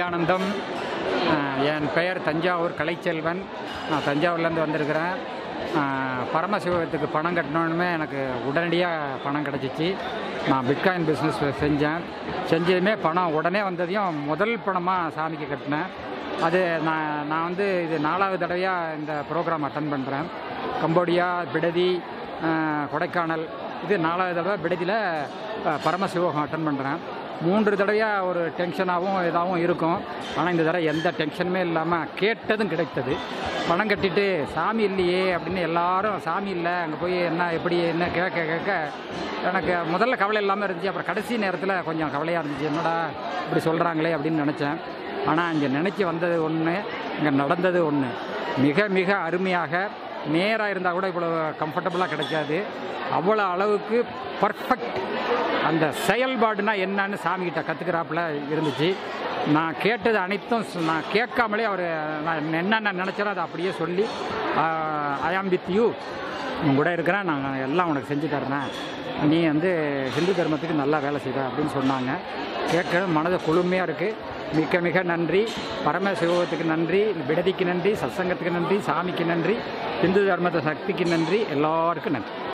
சச்சிதானந்தம் அஹ், என் பெயர் தஞ்சாவூர் கலைச்செல்வன் நான் தஞ்சாவூர்லேருந்து வந்திருக்கிறேன் அஹ், பரமசிவத்துக்கு பணம் கட்டணுமே எனக்கு உடனடியாக பணம் கிடச்சிச்சு நான் பிட்காயின் பிஸ்னஸ் செஞ்சேன் செஞ்சதுமே பணம் உடனே வந்ததையும் முதல் பணமாக சாமிக்கு கட்டினேன் அது நான் நான் வந்து இது நாலாவது தடவையாக இந்த ப்ரோக்ராம் அட்டன் பண்ணுறேன் கம்போடியா பிடதி அஹ், கொடைக்கானல் இது நாலாவது தடவை பிடதியில் அஹ், பரமசிவோகம் அட்டன் பண்ணுறேன் மூன்று தடவையாக ஒரு டென்ஷனாகவும் இதாகவும் இருக்கும் ஆனால் இந்த தடவை எந்த டென்ஷனுமே இல்லாமல் கேட்டதும் கிடைத்தது பணம் கட்டிட்டு சாமி இல்லையே அப்படின்னு எல்லாரும் சாமி இல்லை அங்கே போய் என்ன எப்படி என்ன கேட்க கேட்க எனக்கு முதல்ல கவலை இல்லாமல் இருந்துச்சு அப்புறம் கடைசி நேரத்தில் கொஞ்சம் கவலையாக இருந்துச்சு என்னடா இப்படி சொல்கிறாங்களே அப்படின்னு நினச்சேன் ஆனால் இங்கே நினச்சி வந்தது ஒன்று இங்கே நடந்தது ஒன்று மிக மிக அருமையாக நேராக இருந்தால் கூட இவ்வளோ கம்ஃபர்டபுளாக கிடைக்காது அவ்வளோ அளவுக்கு பர்ஃபெக்ட் அந்த செயல்பாடுனா என்னன்னு சாமிகிட்ட கற்றுக்கிறாப்புல இருந்துச்சு நான் கேட்டது அனைத்தும் சு- நான் கேட்காமலே அவர் நான் என்னென்ன நினச்சேனோ அதை அப்படியே சொல்லி ஐ ஆம் வித் யூ உன் கூட இருக்கிறேன் நான் எல்லாம் உனக்கு செஞ்சு தர்றேன் நீ வந்து ஹிந்து தர்மத்துக்கு நல்லா வேலை செய்வ அப்படின்னு சொன்னாங்க கேட்க மனது குளுமையாக இருக்குது மிக மிக நன்றி பரமசிவத்துக்கு நன்றி விடதிக்கு நன்றி சத்சங்கத்துக்கு நன்றி சாமிக்கு நன்றி இந்து தர்மத்தை சக்திக்கு நன்றி எல்லாருக்கும் நன்றி